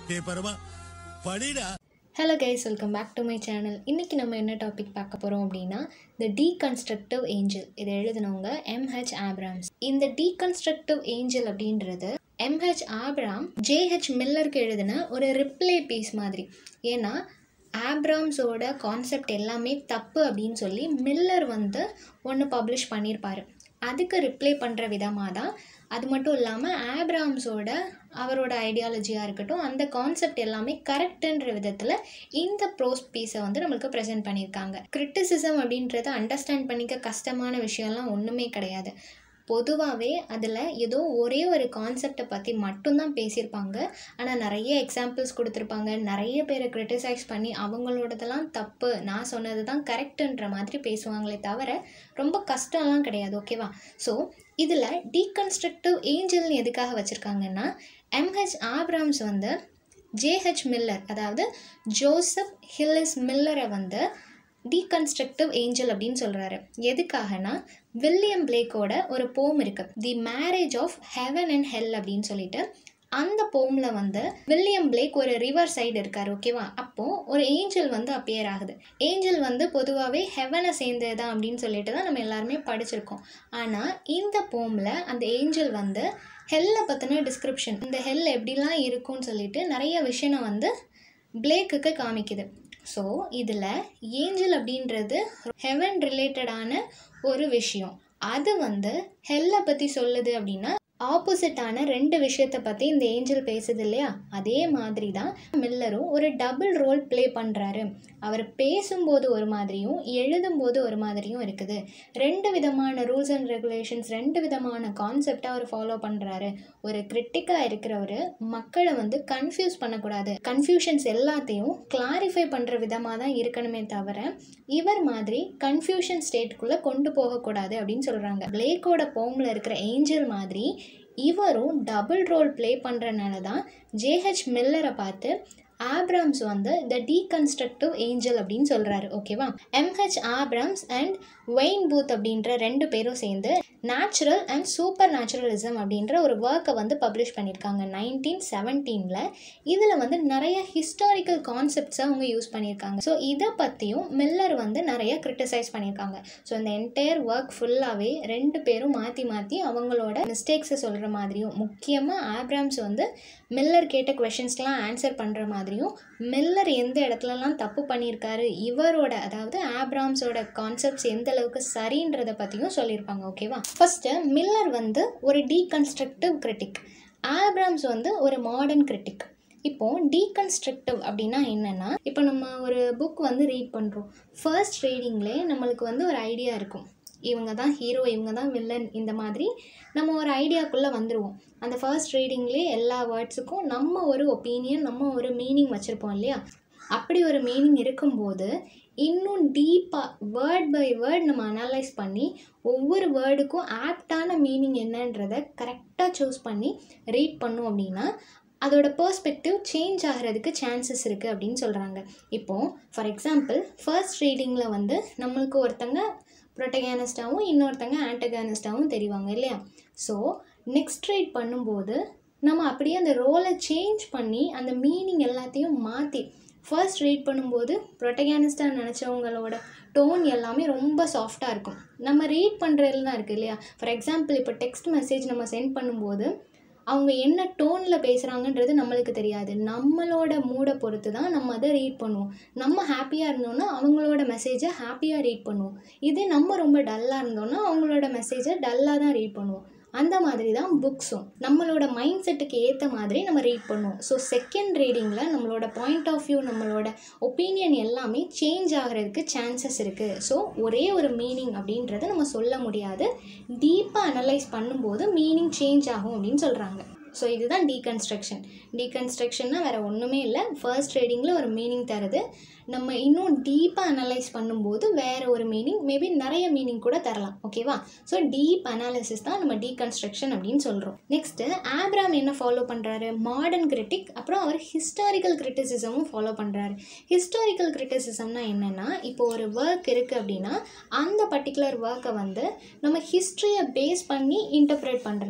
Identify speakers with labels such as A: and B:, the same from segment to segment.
A: பேப்பரமா படிடா
B: hello guys welcome back to my channel இன்றைக்கி நம்ம என்ன டாபிக் பார்க்க போகிறோம் அப்படின்னா த டீகன்ஸ்ட்ரக்டிவ் ஏஞ்சல் இதை எழுதினவங்க எம்ஹெச் ஆப்ராம்ஸ் இந்த டீகன்ஸ்ட்ரக்டிவ் ஏஞ்சல் அப்படின்றது எம்ஹெச் ஆப்ராம் ஜேஹெச் மில்லருக்கு எழுதின ஒரு ரிப்ளே பீஸ் மாதிரி ஏன்னா ஆப்ராம்ஸோட கான்செப்ட் எல்லாமே தப்பு அப்படின்னு சொல்லி மில்லர் வந்து ஒன்று பப்ளிஷ் பண்ணியிருப்பாரு அதுக்கு ரிப்ளை பண்ணுற விதமாக தான் அது மட்டும் இல்லாமல் ஆப்ராம்ஸோட அவரோட ஐடியாலஜியாக இருக்கட்டும் அந்த கான்செப்ட் எல்லாமே கரெக்டுன்ற விதத்தில் இந்த ப்ரோஸ் பீஸை வந்து நம்மளுக்கு ப்ரெசென்ட் பண்ணியிருக்காங்க கிரிட்டிசிசம் அப்படின்றது அண்டர்ஸ்டாண்ட் பண்ணிக்க கஷ்டமான விஷயம்லாம் ஒன்றுமே கிடையாது பொதுவாகவே அதில் ஏதோ ஒரே ஒரு கான்செப்டை பற்றி மட்டும்தான் பேசியிருப்பாங்க ஆனால் நிறைய எக்ஸாம்பிள்ஸ் கொடுத்துருப்பாங்க நிறைய பேரை க்ரிட்டிசைஸ் பண்ணி அவங்களோடதெல்லாம் தப்பு நான் சொன்னது தான் கரெக்டுன்ற மாதிரி பேசுவாங்களே தவிர ரொம்ப கஷ்டம்லாம் கிடையாது ஓகேவா ஸோ இதில் டீகன்ஸ்ட்ரக்டிவ் ஏஞ்சல்னு எதுக்காக வச்சுருக்காங்கன்னா எம்ஹெச் ஆப்ராம்ஸ் வந்து ஜேஹெச் மில்லர் அதாவது ஜோசப் ஹில்லிஸ் மில்லரை வந்து டீகன்ஸ்ட்ரக்டிவ் ஏஞ்சல் அப்படின்னு சொல்கிறாரு எதுக்காகனா வில்லியம் பிளேக்கோட ஒரு போம் இருக்குது the marriage of heaven and hell அப்படின்னு சொல்லிட்டு அந்த போமில் வந்து வில்லியம் பிளேக் ஒரு ரிவர் சைடு இருக்கார் ஓகேவா அப்போது ஒரு ஏஞ்சல் வந்து அப்பியர் ஆகுது ஏஞ்சல் வந்து பொதுவாகவே ஹெவனை சேர்ந்தது தான் அப்படின்னு சொல்லிட்டு தான் நம்ம எல்லாருமே படிச்சிருக்கோம் ஆனால் இந்த போமில் அந்த ஏஞ்சல் வந்து ஹெல்லை பற்றின டிஸ்கிரிப்ஷன் இந்த ஹெல் எப்படிலாம் இருக்கும்னு சொல்லிட்டு நிறைய விஷயம் வந்து பிளேக்குக்கு காமிக்குது ஸோ இதில் ஏஞ்சல் அப்படின்றது ஹெவன் ரிலேட்டடான ஒரு விஷயம் அது வந்து ஹெல்லை பற்றி சொல்லுது அப்படின்னா ஆப்போசிட்டான ரெண்டு விஷயத்தை பற்றி இந்த ஏஞ்சல் பேசுது இல்லையா அதே மாதிரி தான் மில்லரும் ஒரு டபுள் ரோல் ப்ளே பண்ணுறாரு அவர் பேசும்போது ஒரு மாதிரியும் எழுதும்போது ஒரு மாதிரியும் இருக்குது ரெண்டு விதமான ரூல்ஸ் அண்ட் ரெகுலேஷன்ஸ் ரெண்டு விதமான கான்செப்டை அவர் ஃபாலோ பண்ணுறாரு ஒரு கிரிட்டிக்காக இருக்கிறவர் மக்களை வந்து கன்ஃபியூஸ் பண்ணக்கூடாது கன்ஃபியூஷன்ஸ் எல்லாத்தையும் கிளாரிஃபை பண்ணுற விதமாக தான் இருக்கணுமே தவிர இவர் மாதிரி கன்ஃபியூஷன் ஸ்டேட்டுக்குள்ளே கொண்டு போகக்கூடாது அப்படின்னு சொல்கிறாங்க பிளேக்கோட போமில் இருக்கிற ஏஞ்சல் மாதிரி இவரும் டபுள் ரோல் ப்ளே பண்ணுறனால தான் ஜேஹெச் மில்லரை பார்த்து ஆப்ராம்ஸ் வந்து த டீகன்ஸ்ட்ரக்டிவ் ஏஞ்சல் அப்படின்னு சொல்கிறாரு ஓகேவா M H Abrams and Wayne Booth அப்படின்ற ரெண்டு பேரும் சேர்ந்து நேச்சுரல் அண்ட் சூப்பர் நேச்சுரலிசம் அப்படின்ற ஒரு ஒர்க்கை வந்து பப்ளிஷ் பண்ணியிருக்காங்க நைன்டீன் செவன்டீனில் இதில் வந்து நிறைய ஹிஸ்டாரிக்கல் கான்செப்ட்ஸை அவங்க யூஸ் பண்ணியிருக்காங்க ஸோ இதை பற்றியும் மில்லர் வந்து நிறைய கிரிட்டிசைஸ் பண்ணியிருக்காங்க ஸோ இந்த என்டையர் ஒர்க் ஃபுல்லாகவே ரெண்டு பேரும் மாற்றி மாற்றி அவங்களோட மிஸ்டேக்ஸை சொல்கிற மாதிரியும் முக்கியமாக ஆப்ராம்ஸ் வந்து மில்லர் கேட்ட கொஷின்ஸ்க்கெலாம் ஆன்சர் பண்ணுற மாதிரியும் மில்லர் எந்த இடத்துலலாம் தப்பு பண்ணியிருக்காரு இவரோட அதாவது ஆப்ராம்ஸோட கான்செப்ட்ஸ் எந்த அளவுக்கு சரின்றதை பற்றியும் சொல்லியிருப்பாங்க ஓகேவா ஃபஸ்ட்டு மில்லர் வந்து ஒரு டீகன்ஸ்ட்ரக்டிவ் கிரிட்டிக் ஆப்ராம்ஸ் வந்து ஒரு மாடர்ன் கிரிட்டிக் இப்போ டீகன்ஸ்ட்ரக்டிவ் அப்படின்னா என்னென்னா இப்போ நம்ம ஒரு புக் வந்து ரீட் பண்ணுறோம் ஃபர்ஸ்ட் ரீடிங்லேயே நம்மளுக்கு வந்து ஒரு ஐடியா இருக்கும் இவங்க தான் ஹீரோ இவங்க தான் வில்லன் இந்த மாதிரி நம்ம ஒரு ஐடியாக்குள்ளே வந்துடுவோம் அந்த ஃபர்ஸ்ட் ரீடிங்லேயே எல்லா வேர்ட்ஸுக்கும் நம்ம ஒரு ஒப்பீனியன் நம்ம ஒரு மீனிங் வச்சுருப்போம் இல்லையா அப்படி ஒரு மீனிங் இருக்கும்போது இன்னும் டீப்பாக வேர்ட் பை வேர்ட் நம்ம அனலைஸ் பண்ணி ஒவ்வொரு வேர்டுக்கும் ஆப்டான மீனிங் என்னன்றதை கரெக்டாக சூஸ் பண்ணி ரீட் பண்ணோம் அப்படின்னா அதோட பர்ஸ்பெக்டிவ் சேஞ்ச் ஆகிறதுக்கு சான்சஸ் இருக்குது அப்படின்னு சொல்கிறாங்க இப்போது ஃபார் எக்ஸாம்பிள் ஃபர்ஸ்ட் ரீடிங்கில் வந்து நம்மளுக்கு ஒருத்தங்க ப்ரொட்டகானிஸ்டாகவும் இன்னொருத்தங்க ஆன்டகானிஸ்டாகவும் தெரிவாங்க இல்லையா ஸோ நெக்ஸ்ட் ரீட் பண்ணும்போது நம்ம அப்படியே அந்த ரோலை சேஞ்ச் பண்ணி அந்த மீனிங் எல்லாத்தையும் மாற்றி ஃபர்ஸ்ட் ரீட் பண்ணும்போது ப்ரொட்டகானிஸ்டாக நினச்சவங்களோட டோன் எல்லாமே ரொம்ப சாஃப்டாக இருக்கும் நம்ம ரீட் பண்ணுறதுல தான் இருக்குது இல்லையா ஃபார் எக்ஸாம்பிள் இப்போ டெக்ஸ்ட் மெசேஜ் நம்ம சென்ட் பண்ணும்போது அவங்க என்ன டோனில் பேசுகிறாங்கன்றது நம்மளுக்கு தெரியாது நம்மளோட மூடை பொறுத்து தான் நம்ம அதை ரீட் பண்ணுவோம் நம்ம ஹாப்பியாக இருந்தோன்னா அவங்களோட மெசேஜை ஹாப்பியாக ரீட் பண்ணுவோம் இதே நம்ம ரொம்ப டல்லாக இருந்தோன்னா அவங்களோட மெசேஜை டல்லாக தான் ரீட் பண்ணுவோம் அந்த மாதிரி தான் புக்ஸும் நம்மளோட மைண்ட் செட்டுக்கு ஏற்ற மாதிரி நம்ம ரீட் பண்ணுவோம் ஸோ செகண்ட் ரீடிங்கில் நம்மளோட பாயிண்ட் ஆஃப் வியூ நம்மளோட ஒப்பீனியன் எல்லாமே சேஞ்ச் ஆகிறதுக்கு சான்சஸ் இருக்குது ஸோ ஒரே ஒரு மீனிங் அப்படின்றத நம்ம சொல்ல முடியாது டீப்பாக அனலைஸ் பண்ணும்போது மீனிங் சேஞ்ச் ஆகும் அப்படின்னு சொல்கிறாங்க ஸோ இதுதான் டீகன்ஸ்ட்ரக்ஷன் டீகன்ஸ்ட்ரக்ஷன்னா வேறு ஒன்றுமே இல்லை ஃபர்ஸ்ட் ரீடிங்கில் ஒரு மீனிங் தருது நம்ம இன்னும் டீப்பாக அனலைஸ் பண்ணும்போது வேறு ஒரு மீனிங் மேபி நிறைய மீனிங் கூட தரலாம் ஓகேவா ஸோ டீப் அனாலிசிஸ் தான் நம்ம டீகன்ஸ்ட்ரக்ஷன் அப்படின்னு சொல்கிறோம் நெக்ஸ்ட்டு ஆப்ராம் என்ன ஃபாலோ பண்ணுறாரு மாடர்ன் கிரிட்டிக் அப்புறம் அவர் ஹிஸ்டாரிக்கல் கிரிட்டிசிசமும் ஃபாலோ பண்ணுறாரு ஹிஸ்டாரிக்கல் கிரிட்டிசிசம்னா என்னென்னா இப்போ ஒரு ஒர்க் இருக்குது அப்படின்னா அந்த பர்டிகுலர் ஒர்க்கை வந்து நம்ம ஹிஸ்ட்ரியை பேஸ் பண்ணி இன்டர்பிரேட் பண்ணுறது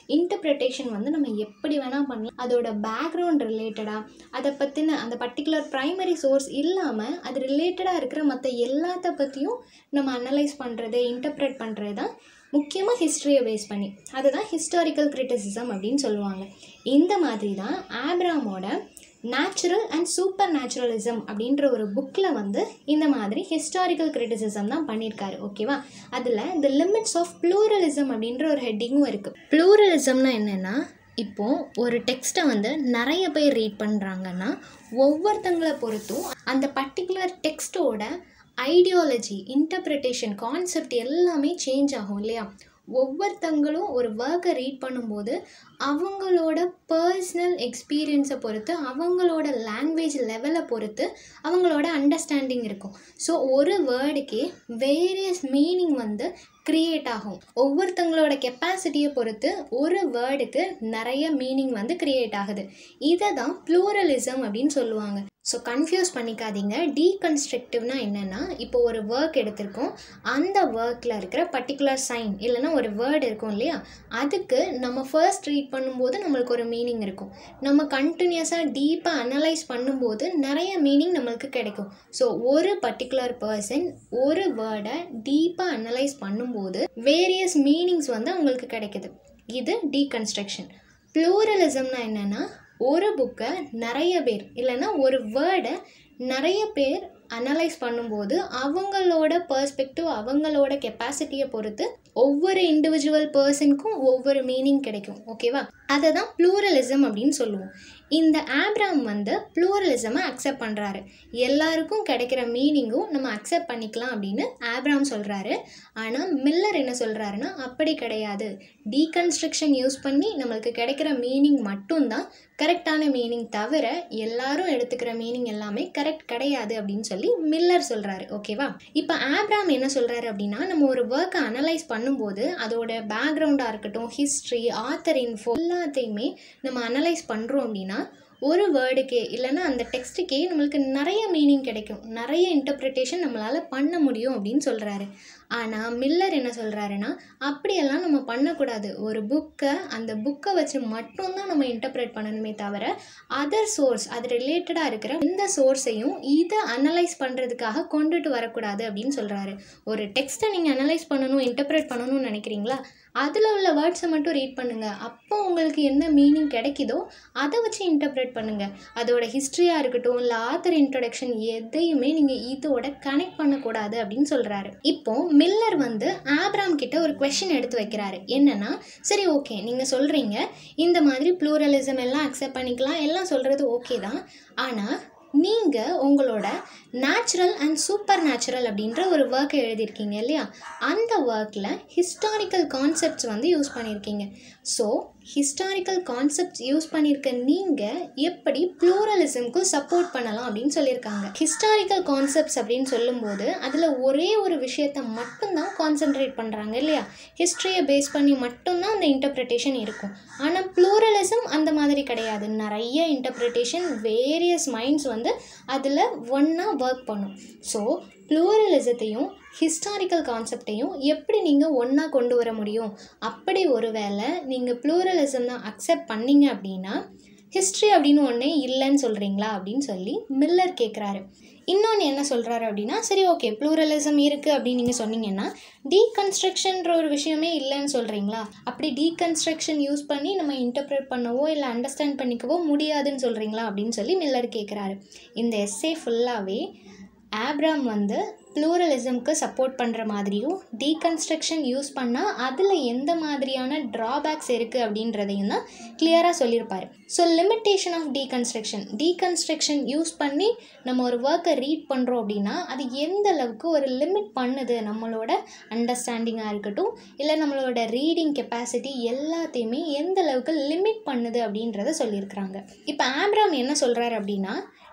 B: இன்டர்பிரிட்டேஷன் வந்து நம்ம எப்படி வேணால் பண்ணலாம் அதோட பேக்ரவுண்ட் ரிலேட்டடாக அதை பற்றின அந்த பர்டிகுலர் ப்ரைமரி சோர்ஸ் இல்லாமல் அது ரிலேட்டடாக இருக்கிற மற்ற எல்லாத்த பற்றியும் நம்ம அனலைஸ் பண்ணுறது இன்டர்பிரேட் பண்ணுறது தான் முக்கியமாக ஹிஸ்ட்ரியை பேஸ் பண்ணி அதுதான் ஹிஸ்டாரிக்கல் கிரிட்டிசிசம் அப்படின்னு சொல்லுவாங்க இந்த மாதிரி தான் ஆப்ராமோட நேச்சுரல் அண்ட் சூப்பர் நேச்சுரலிசம் அப்படின்ற ஒரு புக்கில் வந்து இந்த மாதிரி ஹிஸ்டாரிக்கல் கிரிட்டிசிசம் தான் பண்ணியிருக்காரு ஓகேவா அதில் த லிமிட்ஸ் ஆஃப் ப்ளூரலிசம் அப்படின்ற ஒரு ஹெட்டிங்கும் இருக்குது ப்ளூரலிசம்னா என்னென்னா இப்போது ஒரு டெக்ஸ்ட்டை வந்து நிறைய பேர் ரீட் பண்ணுறாங்கன்னா ஒவ்வொருத்தங்களை பொறுத்தும் அந்த பர்டிகுலர் டெக்ஸ்ட்டோட ஐடியாலஜி இன்டர்பிரிட்டேஷன் கான்செப்ட் எல்லாமே சேஞ்ச் ஆகும் இல்லையா ஒவ்வொருத்தங்களும் ஒரு ஒர்க்கை ரீட் பண்ணும்போது அவங்களோட பர்சனல் எக்ஸ்பீரியன்ஸை பொறுத்து அவங்களோட லாங்குவேஜ் லெவலை பொறுத்து அவங்களோட அண்டர்ஸ்டாண்டிங் இருக்கும் ஸோ ஒரு வேர்டுக்கே வேரியஸ் மீனிங் வந்து க்ரியேட் ஆகும் ஒவ்வொருத்தங்களோட கெப்பாசிட்டியை பொறுத்து ஒரு வேர்டுக்கு நிறைய மீனிங் வந்து க்ரியேட் ஆகுது இதை தான் ப்ளூரலிசம் அப்படின்னு சொல்லுவாங்க ஸோ கன்ஃபியூஸ் பண்ணிக்காதீங்க டீகன்ஸ்ட்ரக்டிவ்னா என்னென்னா இப்போ ஒரு ஒர்க் எடுத்திருக்கோம் அந்த ஒர்க்கில் இருக்கிற பர்டிகுலர் சைன் இல்லைன்னா ஒரு வேர்டு இருக்கும் இல்லையா அதுக்கு நம்ம ஃபர்ஸ்ட் ரீட் பண்ணும்போது நம்மளுக்கு ஒரு மீனிங் இருக்கும் நம்ம கண்டினியூஸாக டீப்பாக அனலைஸ் பண்ணும்போது நிறைய மீனிங் நம்மளுக்கு கிடைக்கும் ஸோ ஒரு பர்டிகுலர் பர்சன் ஒரு வேர்டை டீப்பாக அனலைஸ் பண்ணும்போது வேரியஸ் மீனிங்ஸ் வந்து அவங்களுக்கு கிடைக்குது இது டீகன்ஸ்ட்ரக்ஷன் ப்ளூரலிசம்னா என்னென்னா ஒரு புக்கை நிறைய பேர் இல்லைன்னா ஒரு வேர்டை நிறைய பேர் அனலைஸ் பண்ணும்போது அவங்களோட பர்ஸ்பெக்டிவ் அவங்களோட கெப்பாசிட்டியை பொறுத்து ஒவ்வொரு இண்டிவிஜுவல் பர்சனுக்கும் ஒவ்வொரு மீனிங் கிடைக்கும் ஓகேவா அதை தான் ப்ளூரலிசம் அப்படின்னு சொல்லுவோம் இந்த ஆப்ராம் வந்து ப்ளூரலிசமை அக்செப்ட் பண்ணுறாரு எல்லாருக்கும் கிடைக்கிற மீனிங்கும் நம்ம அக்செப்ட் பண்ணிக்கலாம் அப்படின்னு ஆப்ராம் சொல்கிறாரு ஆனால் மில்லர் என்ன சொல்கிறாருன்னா அப்படி கிடையாது டீகன்ஸ்ட்ரக்ஷன் யூஸ் பண்ணி நம்மளுக்கு கிடைக்கிற மீனிங் மட்டும்தான் கரெக்டான மீனிங் தவிர எல்லாரும் எடுத்துக்கிற மீனிங் எல்லாமே கரெக்ட் கிடையாது அப்படின்னு சொல்லி மில்லர் சொல்கிறாரு ஓகேவா இப்போ ஆப்ராம் என்ன சொல்கிறாரு அப்படின்னா நம்ம ஒரு ஒர்க்கை அனலைஸ் பண்ணும்போது அதோட பேக்ரவுண்டாக இருக்கட்டும் ஹிஸ்ட்ரி ஆத்தர் இன்ஃபோ எல்லாத்தையுமே நம்ம அனலைஸ் பண்ணுறோம் அப்படின்னா ஒரு வேர்டுக்கே இல்லைன்னா அந்த டெக்ஸ்ட்டுக்கே நம்மளுக்கு நிறைய மீனிங் கிடைக்கும் நிறைய இன்டர்பிரிட்டேஷன் நம்மளால் பண்ண முடியும் அப்படின்னு சொல்கிறாரு ஆனால் மில்லர் என்ன சொல்கிறாருன்னா அப்படியெல்லாம் நம்ம பண்ணக்கூடாது ஒரு புக்கை அந்த புக்கை வச்சு மட்டும்தான் நம்ம இன்டர்பிரேட் பண்ணணுமே தவிர அதர் சோர்ஸ் அது ரிலேட்டடாக இருக்கிற இந்த சோர்ஸையும் இதை அனலைஸ் பண்ணுறதுக்காக கொண்டுட்டு வரக்கூடாது அப்படின்னு சொல்கிறாரு ஒரு டெக்ஸ்ட்டை நீங்கள் அனலைஸ் பண்ணணும் இன்டர்பிரேட் பண்ணணும்னு நினைக்கிறீங்களா அதில் உள்ள வேர்ட்ஸை மட்டும் ரீட் பண்ணுங்கள் அப்போ உங்களுக்கு என்ன மீனிங் கிடைக்குதோ அதை வச்சு இன்டர்பிரேட் பண்ணுங்கள் அதோட ஹிஸ்ட்ரியாக இருக்கட்டும் இல்லை ஆத்தர் இன்ட்ரொடக்ஷன் எதையுமே நீங்கள் இதோட கனெக்ட் பண்ணக்கூடாது அப்படின்னு சொல்கிறாரு இப்போ மில்லர் வந்து ஆப்ராம் கிட்ட ஒரு கொஷின் எடுத்து வைக்கிறாரு என்னன்னா சரி ஓகே நீங்கள் சொல்கிறீங்க இந்த மாதிரி ப்ளூரலிசம் எல்லாம் அக்செப்ட் பண்ணிக்கலாம் எல்லாம் சொல்கிறது ஓகே தான் ஆனால் நீங்கள் உங்களோட நேச்சுரல் அண்ட் சூப்பர் நேச்சுரல் அப்படின்ற ஒரு ஒர்க்கை எழுதியிருக்கீங்க இல்லையா அந்த ஒர்க்கில் ஹிஸ்டாரிக்கல் கான்செப்ட்ஸ் வந்து யூஸ் பண்ணியிருக்கீங்க ஸோ ஹிஸ்டாரிக்கல் கான்செப்ட்ஸ் யூஸ் பண்ணியிருக்க நீங்கள் எப்படி ப்ளூரலிசம்க்கு சப்போர்ட் பண்ணலாம் அப்படின்னு சொல்லியிருக்காங்க ஹிஸ்டாரிக்கல் கான்செப்ட்ஸ் அப்படின்னு சொல்லும்போது அதில் ஒரே ஒரு விஷயத்தை மட்டும்தான் கான்சென்ட்ரேட் பண்ணுறாங்க இல்லையா ஹிஸ்ட்ரியை பேஸ் பண்ணி மட்டும்தான் அந்த இன்டர்பிரிட்டேஷன் இருக்கும் ஆனால் ப்ளூரலிசம் அந்த மாதிரி கிடையாது நிறைய இன்டர்பிரிட்டேஷன் வேரியஸ் மைண்ட்ஸ் வந்து அதில் ஒன்றா ஒர்க் பண்ணும் ஸோ ப்ளூரலிசத்தையும் ஹிஸ்டாரிக்கல் கான்செப்டையும் எப்படி நீங்கள் ஒன்றா கொண்டு வர முடியும் அப்படி ஒரு வேளை நீங்கள் ப்ளூரலிசம் தான் அக்செப்ட் பண்ணீங்க அப்படின்னா ஹிஸ்ட்ரி அப்படின்னு ஒன்றே இல்லைன்னு சொல்கிறீங்களா அப்படின்னு சொல்லி மில்லர் கேட்குறாரு இன்னொன்று என்ன சொல்கிறாரு அப்படின்னா சரி ஓகே ப்ளூரலிசம் இருக்குது அப்படின்னு நீங்கள் சொன்னீங்கன்னா டீகன்ஸ்ட்ரக்ஷன்ற ஒரு விஷயமே இல்லைன்னு சொல்கிறீங்களா அப்படி டீகன்ஸ்ட்ரக்ஷன் யூஸ் பண்ணி நம்ம இன்டர்பிரேட் பண்ணவோ இல்லை அண்டர்ஸ்டாண்ட் பண்ணிக்கவோ முடியாதுன்னு சொல்கிறீங்களா அப்படின்னு சொல்லி மில்லர் கேட்குறாரு இந்த எஸ்ஸே ஃபுல்லாகவே ஆப்ராம் வந்து ப்ளூரலிசம்க்கு சப்போர்ட் பண்ணுற மாதிரியும் டீகன்ஸ்ட்ரக்ஷன் யூஸ் பண்ணால் அதில் எந்த மாதிரியான ட்ராபேக்ஸ் இருக்குது அப்படின்றதையும் தான் கிளியராக சொல்லியிருப்பார் so limitation of deconstruction deconstruction use பண்ணி நம்ம ஒரு ஒர்க்கை ரீட் பண்ணுறோம் அப்படின்னா அது எந்த அளவுக்கு ஒரு லிமிட் பண்ணுது நம்மளோட அண்டர்ஸ்டாண்டிங்காக இருக்கட்டும் இல்லை நம்மளோட ரீடிங் கெப்பாசிட்டி எல்லாத்தையுமே எந்த அளவுக்கு லிமிட் பண்ணுது அப்படின்றத சொல்லியிருக்கிறாங்க இப்போ ஆப்ராம் என்ன சொல்கிறாரு அப்படின்னா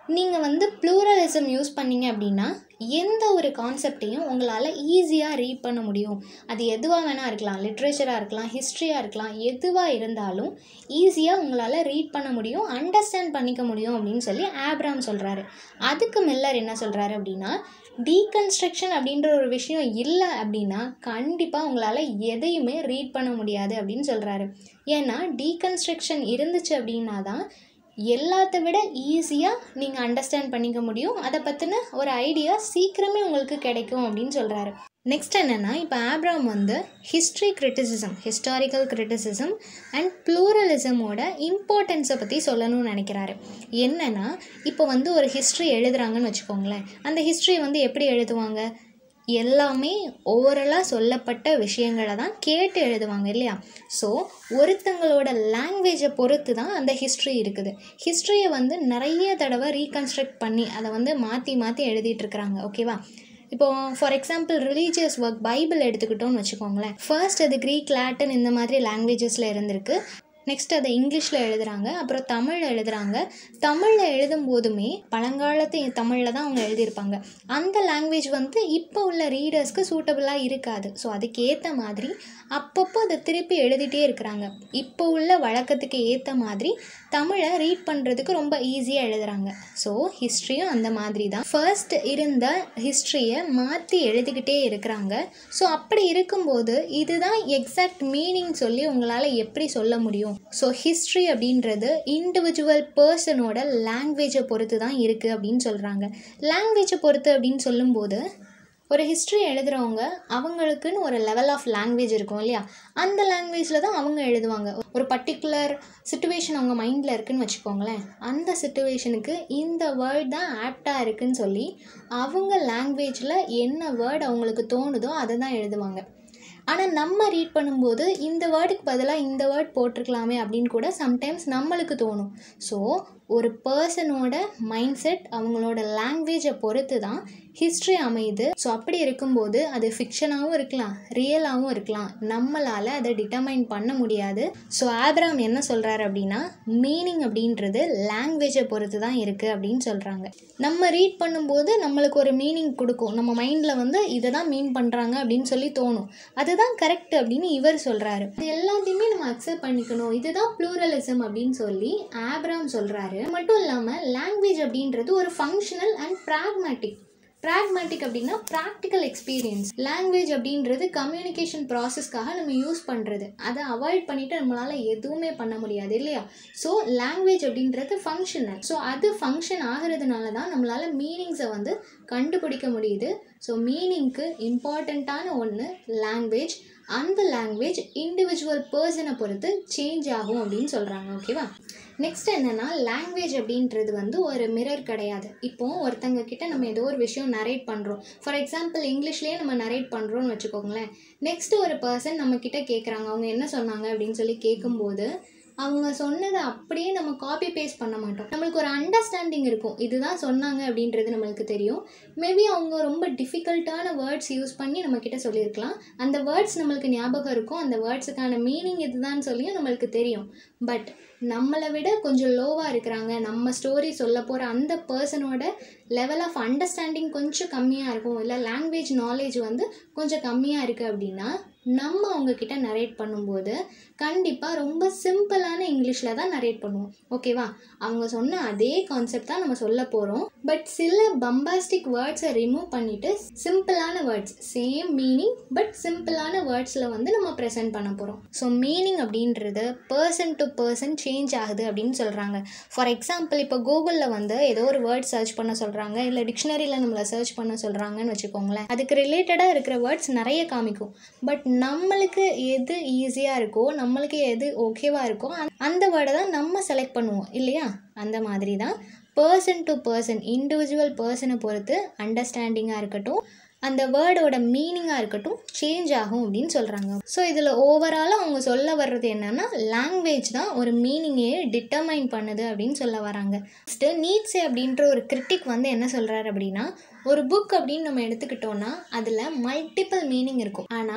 B: நீங்கள் வந்து ப்ளூரலிசம் யூஸ் பண்ணீங்க அப்படின்னா எந்த ஒரு கான்செப்டையும் உங்களால் ஈஸியாக ரீட் பண்ண முடியும் அது எதுவாக வேணால் இருக்கலாம் லிட்ரேச்சராக இருக்கலாம் ஹிஸ்ட்ரியாக இருக்கலாம் எதுவாக இருந்தாலும் ஈஸியாக உங்களால் ரீட் பண்ண முடியும் அண்டர்ஸ்டாண்ட் பண்ணிக்க முடியும் அப்படின்னு சொல்லி ஆப்ராம் சொல்கிறாரு அதுக்கு மில்லர் என்ன சொல்கிறாரு அப்படின்னா டீகன்ஸ்ட்ரக்ஷன் அப்படின்ற ஒரு விஷயம் இல்லை அப்படின்னா கண்டிப்பாக உங்களால் எதையுமே ரீட் பண்ண முடியாது அப்படின்னு சொல்கிறாரு ஏன்னா டீகன்ஸ்ட்ரக்ஷன் இருந்துச்சு அப்படின்னா தான் எல்லாத்த விட ஈஸியாக நீங்கள் அண்டர்ஸ்டாண்ட் பண்ணிக்க முடியும் அதை பற்றின ஒரு ஐடியா சீக்கிரமே உங்களுக்கு கிடைக்கும் அப்படின்னு சொல்கிறாரு நெக்ஸ்ட் என்னென்னா இப்போ ஆப்ராம் வந்து history criticism historical criticism and ப்ளூரலிசமோட இம்பார்ட்டன்ஸை பற்றி சொல்லணும்னு நினைக்கிறாரு என்னென்னா இப்போ வந்து ஒரு ஹிஸ்ட்ரி எழுதுறாங்கன்னு வச்சுக்கோங்களேன் அந்த ஹிஸ்ட்ரி வந்து எப்படி எழுதுவாங்க எல்லாமே ஓவரலாக சொல்லப்பட்ட விஷயங்களை தான் கேட்டு எழுதுவாங்க இல்லையா ஸோ ஒருத்தங்களோட லாங்குவேஜை பொறுத்து தான் அந்த ஹிஸ்ட்ரி இருக்குது ஹிஸ்ட்ரியை வந்து நிறைய தடவை ரீகன்ஸ்ட்ரக்ட் பண்ணி அதை வந்து மாற்றி மாற்றி எழுதிட்டுருக்குறாங்க ஓகேவா இப்போ for example religious work Bible எடுத்துக்கிட்டோம்னு வச்சுக்கோங்களேன் ஃபர்ஸ்ட் அது க்ரீக் லாட்டின் இந்த மாதிரி லாங்குவேஜஸில் இருந்திருக்கு நெக்ஸ்ட் அதை இங்கிலீஷில் எழுதுகிறாங்க அப்புறம் தமிழில் எழுதுகிறாங்க தமிழில் எழுதும் போதுமே பழங்காலத்து தமிழில் தான் அவங்க எழுதியிருப்பாங்க அந்த லாங்குவேஜ் வந்து இப்போ உள்ள ரீடர்ஸ்க்கு சூட்டபுளாக இருக்காது ஸோ அதுக்கேற்ற மாதிரி அப்பப்போ அதை திருப்பி எழுதிட்டே இருக்கிறாங்க இப்போ உள்ள வழக்கத்துக்கு ஏற்ற மாதிரி தமிழை ரீட் பண்ணுறதுக்கு ரொம்ப ஈஸியாக எழுதுகிறாங்க ஸோ ஹிஸ்ட்ரியும் அந்த மாதிரி தான் ஃபர்ஸ்ட் இருந்த ஹிஸ்ட்ரியை மாற்றி எழுதிக்கிட்டே இருக்கிறாங்க ஸோ அப்படி இருக்கும்போது இதுதான் எக்ஸாக்ட் மீனிங் சொல்லி உங்களால் எப்படி சொல்ல முடியும் ஸோ ஹிஸ்ட்ரி அப்படின்றது இண்டிவிஜுவல் பர்சனோட லாங்குவேஜை பொறுத்து தான் இருக்குது அப்படின்னு சொல்கிறாங்க லாங்குவேஜை பொறுத்து அப்படின்னு சொல்லும்போது ஒரு ஹிஸ்ட்ரி எழுதுகிறவங்க அவங்களுக்குன்னு ஒரு லெவல் ஆஃப் லாங்குவேஜ் இருக்கும் இல்லையா அந்த லாங்குவேஜில் தான் அவங்க எழுதுவாங்க ஒரு பர்டிகுலர் சுச்சுவேஷன் அவங்க மைண்டில் இருக்குன்னு வச்சுக்கோங்களேன் அந்த சுச்சுவேஷனுக்கு இந்த வேர்ட் தான் ஆப்டாக இருக்குன்னு சொல்லி அவங்க லாங்குவேஜில் என்ன வேர்ட் அவங்களுக்கு தோணுதோ அதை தான் எழுதுவாங்க ஆனால் நம்ம ரீட் பண்ணும்போது இந்த வேர்டுக்கு பதிலாக இந்த வேர்ட் போட்டிருக்கலாமே அப்படின்னு கூட சம்டைம்ஸ் நம்மளுக்கு தோணும் ஸோ ஒரு பர்சனோட மைண்ட் செட் அவங்களோட லாங்குவேஜை பொறுத்து தான் ஹிஸ்ட்ரி அமையுது ஸோ அப்படி இருக்கும்போது அது ஃபிக்ஷனாகவும் இருக்கலாம் ரியலாகவும் இருக்கலாம் நம்மளால் அதை டிட்டர்மைன் பண்ண முடியாது ஸோ ஆப்ராம் என்ன சொல்கிறாரு அப்படின்னா மீனிங் அப்படின்றது லாங்குவேஜை பொறுத்து தான் இருக்குது அப்படின்னு சொல்கிறாங்க நம்ம ரீட் பண்ணும்போது நம்மளுக்கு ஒரு மீனிங் கொடுக்கும் நம்ம மைண்டில் வந்து இதை தான் மீன் பண்ணுறாங்க அப்படின்னு சொல்லி தோணும் அதுதான் கரெக்ட் அப்படின்னு இவர் சொல்கிறாரு இது எல்லாத்தையுமே நம்ம அக்செப்ட் பண்ணிக்கணும் இதுதான் ப்ளூரலிசம் அப்படின்னு சொல்லி ஆப்ராம் சொல்கிறாரு மட்டும் இல்லாமல் லாங்குவேஜ் அப்படின்றது ஒரு ஃபங்க்ஷனல் அண்ட் ப்ராக்மேட்டிக் ப்ராக்மேட்டிக் அப்படின்னா ப்ராக்டிக்கல் எக்ஸ்பீரியன்ஸ் லாங்குவேஜ் அப்படின்றது கம்யூனிகேஷன் ப்ராசஸ்க்காக நம்ம யூஸ் பண்ணுறது அதை அவாய்ட் பண்ணிவிட்டு நம்மளால் எதுவுமே பண்ண முடியாது இல்லையா ஸோ லாங்குவேஜ் அப்படின்றது ஃபங்க்ஷனல் ஸோ அது ஃபங்க்ஷன் ஆகிறதுனால தான் நம்மளால் மீனிங்ஸை வந்து கண்டுபிடிக்க முடியுது ஸோ மீனிங்க்கு இம்பார்ட்டண்ட்டான ஒன்று லாங்குவேஜ் அந்த லாங்குவேஜ் இண்டிவிஜுவல் பர்சனை பொறுத்து சேஞ்ச் ஆகும் அப்படின்னு சொல்கிறாங்க ஓகேவா நெக்ஸ்ட் என்னென்னா லாங்குவேஜ் அப்படின்றது வந்து ஒரு மிரர் கிடையாது இப்போது ஒருத்தங்க கிட்ட நம்ம ஏதோ ஒரு விஷயம் நரேட் பண்ணுறோம் ஃபார் எக்ஸாம்பிள் இங்கிலீஷ்லேயே நம்ம நரேட் பண்ணுறோம்னு வச்சுக்கோங்களேன் நெக்ஸ்ட் ஒரு பர்சன் நம்ம கிட்ட கேட்குறாங்க அவங்க என்ன சொன்னாங்க அப்படின்னு சொல்லி கேட்கும்போது அவங்க சொன்னதை அப்படியே நம்ம காப்பி பேஸ்ட் பண்ண மாட்டோம் நம்மளுக்கு ஒரு அண்டர்ஸ்டாண்டிங் இருக்கும் இதுதான் சொன்னாங்க அப்படின்றது நம்மளுக்கு தெரியும் மேபி அவங்க ரொம்ப டிஃபிகல்ட்டான வேர்ட்ஸ் யூஸ் பண்ணி நம்மக்கிட்ட சொல்லியிருக்கலாம் அந்த வேர்ட்ஸ் நம்மளுக்கு ஞாபகம் இருக்கும் அந்த வேர்ட்ஸுக்கான மீனிங் இதுதான் சொல்லியும் நம்மளுக்கு தெரியும் பட் நம்மளை விட கொஞ்சம் லோவாக இருக்கிறாங்க நம்ம ஸ்டோரி சொல்ல போகிற அந்த பர்சனோட லெவல் ஆஃப் அண்டர்ஸ்டாண்டிங் கொஞ்சம் கம்மியாக இருக்கும் இல்லை லாங்குவேஜ் நாலேஜ் வந்து கொஞ்சம் கம்மியாக இருக்குது அப்படின்னா நம்ம அவங்கக்கிட்ட நரேட் பண்ணும்போது கண்டிப்பாக ரொம்ப சிம்பிளான இங்கிலீஷில் தான் நரேட் பண்ணுவோம் ஓகேவா அவங்க சொன்ன அதே கான்செப்ட் தான் நம்ம சொல்ல போகிறோம் பட் சில பம்பாஸ்டிக் வேர்ட்ஸை ரிமூவ் பண்ணிவிட்டு சிம்பிளான வேர்ட்ஸ் சேம் மீனிங் பட் சிம்பிளான வேர்ட்ஸில் வந்து நம்ம ப்ரெசென்ட் பண்ண போகிறோம் ஸோ மீனிங் அப்படின்றது பர்சன் டு பர்சன் சேஞ்ச் ஆகுது அப்படின்னு சொல்கிறாங்க ஃபார் எக்ஸாம்பிள் இப்போ கூகுளில் வந்து ஏதோ ஒரு வேர்ட் சர்ச் பண்ண சொல்கிறாங்க இல்லை டிக்ஷனரியில் நம்மளை சர்ச் பண்ண சொல்கிறாங்கன்னு வச்சுக்கோங்களேன் அதுக்கு ரிலேட்டடாக இருக்கிற வேர்ட்ஸ் நிறைய காமிக்கும் பட் நம்மளுக்கு எது ஈஸியாக இருக்கோ நம்மளுக்கு எது ஓகேவாக இருக்கோ அந்த- அந்த வேர்டை தான் நம்ம செலக்ட் பண்ணுவோம் இல்லையா அந்த மாதிரி தான் பர்சன் டு பர்சன் இண்டிவிஜுவல் பர்சனை பொறுத்து அண்டர்ஸ்டாண்டிங்காக இருக்கட்டும் அந்த வேர்டோட மீனிங்காக இருக்கட்டும் சேஞ்ச் ஆகும் அப்படின்னு சொல்கிறாங்க ஸோ இதில் ஓவராலாக அவங்க சொல்ல வர்றது என்னென்னா லாங்குவேஜ் தான் ஒரு மீனிங்கையே டிட்டர்மைன் பண்ணுது அப்படின்னு சொல்ல வராங்க ஃபஸ்ட்டு நீட்ஸே அப்படின்ற ஒரு கிரிட்டிக் வந்து என்ன சொல்கிறாரு அப்படின்னா ஒரு புக் அப்படின்னு நம்ம எடுத்துக்கிட்டோன்னா அதில் மல்டிபிள் மீனிங் இருக்கும் ஆனால்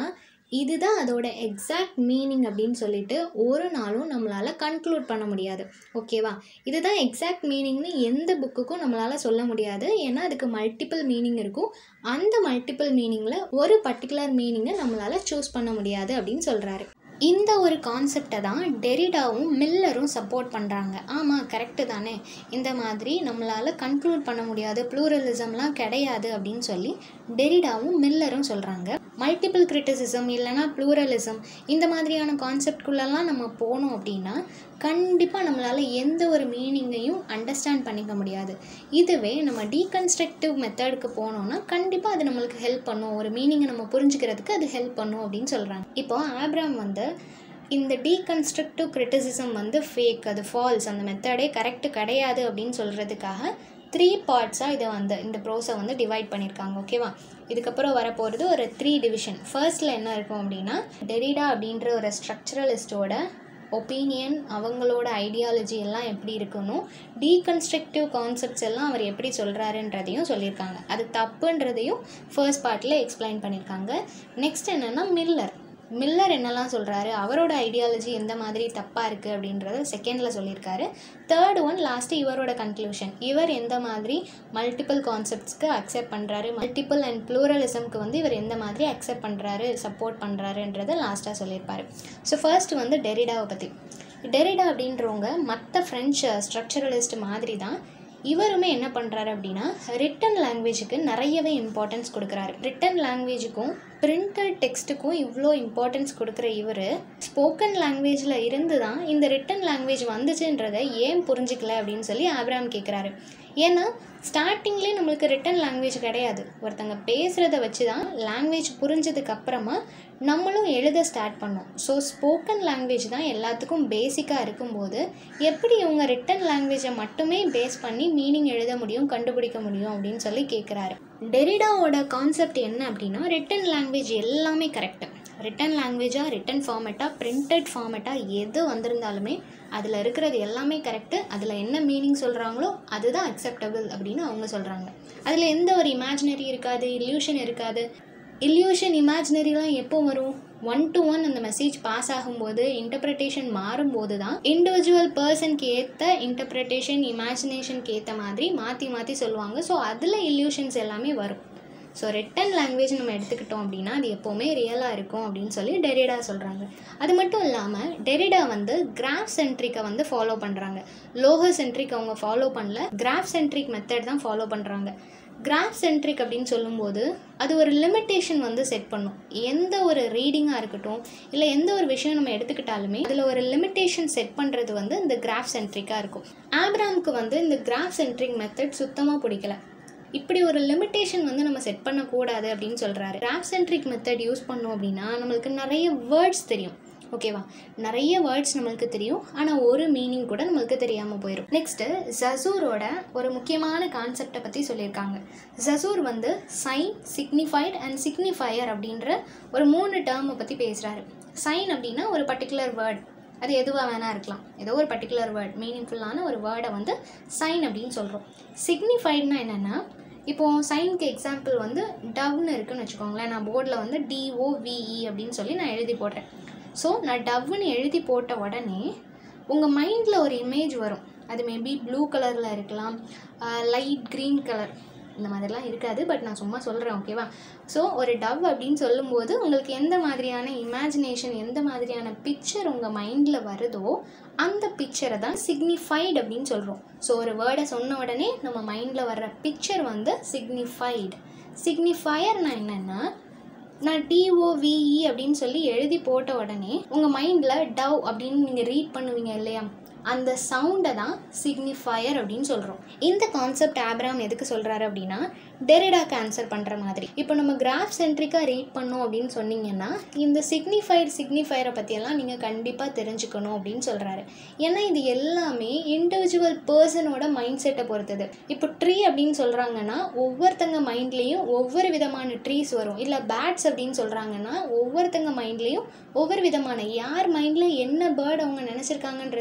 B: இதுதான் அதோட எக்ஸாக்ட் மீனிங் அப்படின்னு சொல்லிட்டு ஒரு நாளும் நம்மளால் கன்க்ளூட் பண்ண முடியாது ஓகேவா இதுதான் எக்ஸாக்ட் மீனிங்னு எந்த புக்குக்கும் நம்மளால் சொல்ல முடியாது ஏன்னா அதுக்கு மல்டிபிள் மீனிங் இருக்கும் அந்த மல்டிபிள் மீனிங்கில் ஒரு பர்டிகுலர் மீனிங்கை நம்மளால் சூஸ் பண்ண முடியாது அப்படின்னு சொல்கிறாரு இந்த ஒரு கான்செப்டை தான் டெரிடாவும் மில்லரும் சப்போர்ட் பண்ணுறாங்க ஆமாம் கரெக்டு தானே இந்த மாதிரி நம்மளால் கன்க்ளூட் பண்ண முடியாது ப்ளூரலிசம்லாம் கிடையாது அப்படின்னு சொல்லி டெரிடாவும் மில்லரும் சொல்கிறாங்க மல்டிபிள் கிரிட்டிசிசம் இல்லைனா ப்ளூரலிசம் இந்த மாதிரியான கான்செப்ட்குள்ளெல்லாம் நம்ம போனோம் அப்படின்னா கண்டிப்பாக நம்மளால் எந்த ஒரு மீனிங்கையும் அண்டர்ஸ்டாண்ட் பண்ணிக்க முடியாது இதுவே நம்ம டீகன்ஸ்ட்ரக்டிவ் மெத்தடுக்கு போனோம்னா கண்டிப்பாக அது நம்மளுக்கு ஹெல்ப் பண்ணும் ஒரு மீனிங்கை நம்ம புரிஞ்சுக்கிறதுக்கு அது ஹெல்ப் பண்ணும் அப்படின்னு சொல்கிறாங்க இப்போ ஆப்ராம் வந்து இந்த டீகன்ஸ்ட்ரக்டிவ் கிரிட்டிசிசம் வந்து ஃபேக் அது ஃபால்ஸ் அந்த மெத்தடே கரெக்டு கிடையாது அப்படின்னு சொல்கிறதுக்காக த்ரீ பார்ட்ஸாக இதை வந்து இந்த ப்ரோஸை வந்து டிவைட் பண்ணியிருக்காங்க ஓகேவா இதுக்கப்புறம் வரப்போகிறது ஒரு த்ரீ டிவிஷன் ஃபர்ஸ்ட்டில் என்ன இருக்கும் அப்படின்னா டெரிடா அப்படின்ற ஒரு ஸ்ட்ரக்சரலிஸ்டோட ஒப்பீனியன் அவங்களோட ஐடியாலஜி எல்லாம் எப்படி இருக்கணும் டீகன்ஸ்ட்ரக்டிவ் கான்செப்ட்ஸ் எல்லாம் அவர் எப்படி சொல்கிறாருன்றதையும் சொல்லியிருக்காங்க அது தப்புன்றதையும் ஃபர்ஸ்ட் பார்ட்டில் எக்ஸ்பிளைன் பண்ணியிருக்காங்க நெக்ஸ்ட் என்னென்னா மில்லர் மில்லர் என்னெல்லாம் சொல்கிறாரு அவரோட ஐடியாலஜி எந்த மாதிரி தப்பாக இருக்குது அப்படின்றத செகண்டில் சொல்லியிருக்காரு தேர்ட் ஒன் லாஸ்ட்டு இவரோட கன்க்ளூஷன் இவர் எந்த மாதிரி மல்டிபிள் கான்செப்ட்ஸ்க்கு அக்செப்ட் பண்ணுறாரு மல்டிபிள் அண்ட் ப்ளூரலிசம்க்கு வந்து இவர் எந்த மாதிரி அக்செப்ட் பண்ணுறாரு சப்போர்ட் பண்ணுறாருன்றதை லாஸ்ட்டாக சொல்லியிருப்பார் ஸோ ஃபர்ஸ்ட் வந்து டெரிடாவை பற்றி டெரிடா அப்படின்றவங்க மற்ற ஃப்ரெஞ்சு ஸ்ட்ரக்சரலிஸ்ட் மாதிரி தான் இவருமே என்ன பண்ணுறாரு அப்படின்னா ரிட்டன் லாங்குவேஜுக்கு நிறையவே இம்பார்ட்டன்ஸ் கொடுக்குறாரு ரிட்டன் லாங்குவேஜுக்கும் பிரிண்டட் டெக்ஸ்ட்டுக்கும் இவ்வளோ இம்பார்ட்டன்ஸ் கொடுக்குற இவர் ஸ்போக்கன் லாங்குவேஜில் இருந்து தான் இந்த ரிட்டன் லாங்குவேஜ் வந்துச்சுன்றதை ஏன் புரிஞ்சிக்கல அப்படின்னு சொல்லி ஆப்ராம் கேட்குறாரு ஏன்னா ஸ்டார்டிங்லேயே நம்மளுக்கு ரிட்டன் லாங்குவேஜ் கிடையாது ஒருத்தங்க பேசுகிறத வச்சு தான் லாங்குவேஜ் புரிஞ்சதுக்கு அப்புறமா நம்மளும் எழுத ஸ்டார்ட் பண்ணோம் ஸோ ஸ்போக்கன் லாங்குவேஜ் தான் எல்லாத்துக்கும் பேசிக்காக இருக்கும்போது எப்படி இவங்க ரிட்டன் லாங்குவேஜை மட்டுமே பேஸ் பண்ணி மீனிங் எழுத முடியும் கண்டுபிடிக்க முடியும் அப்படின்னு சொல்லி கேட்குறாரு டெரிடாவோட கான்செப்ட் என்ன அப்படின்னா ரிட்டன் லாங்குவேஜ் எல்லாமே கரெக்டு ரிட்டன் லாங்குவேஜாக ரிட்டன் ஃபார்மேட்டாக பிரிண்டட் ஃபார்மேட்டாக எது வந்திருந்தாலுமே அதில் இருக்கிறது எல்லாமே கரெக்டு அதில் என்ன மீனிங் சொல்கிறாங்களோ அதுதான் அக்செப்டபிள் அப்படின்னு அவங்க சொல்கிறாங்க அதில் எந்த ஒரு இமேஜினரி இருக்காது இல்யூஷன் இருக்காது இல்யூஷன் இமேஜினரிலாம் எப்போ வரும் ஒன் டு ஒன் அந்த மெசேஜ் பாஸ் ஆகும்போது இன்டர்பிரிட்டேஷன் மாறும்போது தான் இண்டிவிஜுவல் பர்சனுக்கு ஏற்ற இன்டர்பிரிட்டேஷன் இமேஜினேஷனுக்கு ஏற்ற மாதிரி மாற்றி மாற்றி சொல்லுவாங்க ஸோ அதில் இல்யூஷன்ஸ் எல்லாமே வரும் ஸோ ரிட்டன் லாங்குவேஜ் நம்ம எடுத்துக்கிட்டோம் அப்படின்னா அது எப்போவுமே ரியலாக இருக்கும் அப்படின்னு சொல்லி டெரிடா சொல்கிறாங்க அது மட்டும் இல்லாமல் டெரிடா வந்து கிராஃப் சென்ட்ரிக்கை வந்து ஃபாலோ பண்ணுறாங்க லோக சென்ட்ரிக் அவங்க ஃபாலோ பண்ணல கிராஃப் சென்ட்ரிக் மெத்தட் தான் ஃபாலோ பண்ணுறாங்க கிராஃப் சென்ட்ரிக் அப்படின்னு சொல்லும்போது அது ஒரு லிமிட்டேஷன் வந்து செட் பண்ணும் எந்த ஒரு ரீடிங்காக இருக்கட்டும் இல்லை எந்த ஒரு விஷயம் நம்ம எடுத்துக்கிட்டாலுமே அதில் ஒரு லிமிட்டேஷன் செட் பண்ணுறது வந்து இந்த கிராஃப் சென்ட்ரிக்காக இருக்கும் ஆப்ராம்க்கு வந்து இந்த கிராஃப் சென்ட்ரிக் மெத்தட் சுத்தமாக பிடிக்கல இப்படி ஒரு லிமிட்டேஷன் வந்து நம்ம செட் பண்ணக்கூடாது அப்படின்னு சொல்கிறாரு கிராஃப் சென்ட்ரிக் மெத்தட் யூஸ் பண்ணோம் அப்படின்னா நம்மளுக்கு நிறைய வேர்ட்ஸ் தெரியும் ஓகேவா நிறைய வேர்ட்ஸ் நம்மளுக்கு தெரியும் ஆனால் ஒரு மீனிங் கூட நம்மளுக்கு தெரியாமல் போயிடும் நெக்ஸ்ட்டு ஜசூரோட ஒரு முக்கியமான கான்செப்டை பற்றி சொல்லியிருக்காங்க ஜசூர் வந்து சைன் சிக்னிஃபைட் அண்ட் சிக்னிஃபையர் அப்படின்ற ஒரு மூணு டேர்மை பற்றி பேசுகிறாரு சைன் அப்படின்னா ஒரு பர்டிகுலர் வேர்ட் அது எதுவாக வேணால் இருக்கலாம் ஏதோ ஒரு பர்டிகுலர் வேர்ட் மீனிங்ஃபுல்லான ஒரு வேர்டை வந்து சைன் அப்படின்னு சொல்கிறோம் சிக்னிஃபைட்னா என்னென்னா இப்போது சைனுக்கு எக்ஸாம்பிள் வந்து டவ்னு இருக்குன்னு வச்சுக்கோங்களேன் நான் போர்டில் வந்து டிஓவிஇ அப்படின்னு சொல்லி நான் எழுதி போடுறேன் ஸோ நான் டவ்னு எழுதி போட்ட உடனே உங்கள் மைண்டில் ஒரு இமேஜ் வரும் அது மேபி ப்ளூ கலரில் இருக்கலாம் லைட் க்ரீன் கலர் இந்த மாதிரிலாம் இருக்காது பட் நான் சும்மா சொல்கிறேன் ஓகேவா ஸோ ஒரு டவ் அப்படின்னு சொல்லும்போது உங்களுக்கு எந்த மாதிரியான இமேஜினேஷன் எந்த மாதிரியான பிக்சர் உங்கள் மைண்டில் வருதோ அந்த பிக்சரை தான் சிக்னிஃபைடு அப்படின்னு சொல்கிறோம் ஸோ ஒரு வேர்டை சொன்ன உடனே நம்ம மைண்டில் வர்ற பிக்சர் வந்து சிக்னிஃபைடு சிக்னிஃபயர்னா என்னென்னா நான் டிஓவிஇ அப்படின்னு சொல்லி எழுதி போட்ட உடனே உங்கள் மைண்டில் டவ் அப்படின்னு நீங்கள் ரீட் பண்ணுவீங்க இல்லையா அந்த சவுண்டை தான் சிக்னிஃபயர் அப்படின்னு சொல்கிறோம் இந்த கான்செப்ட் ஆப்ராம் எதுக்கு சொல்கிறாரு அப்படின்னா டெரிடாக்கு ஆன்சர் பண்ணுற மாதிரி இப்போ நம்ம கிராஃப் சென்ட்ரிக்காக ரீட் பண்ணோம் அப்படின்னு சொன்னீங்கன்னா இந்த சிக்னிஃபைடு சிக்னிஃபயரை பற்றியெல்லாம் நீங்கள் கண்டிப்பாக தெரிஞ்சுக்கணும் அப்படின்னு சொல்கிறாரு ஏன்னா இது எல்லாமே இண்டிவிஜுவல் பர்சனோட மைண்ட் செட்டை பொறுத்தது இப்போ ட்ரீ அப்படின்னு சொல்கிறாங்கன்னா ஒவ்வொருத்தங்க மைண்ட்லேயும் ஒவ்வொரு விதமான ட்ரீஸ் வரும் இல்லை பேட்ஸ் அப்படின்னு சொல்கிறாங்கன்னா ஒவ்வொருத்தங்க மைண்ட்லேயும் ஒவ்வொரு விதமான யார் மைண்டில் என்ன பேர்ட் அவங்க நினச்சிருக்காங்கன்றது நம்மளுக்கு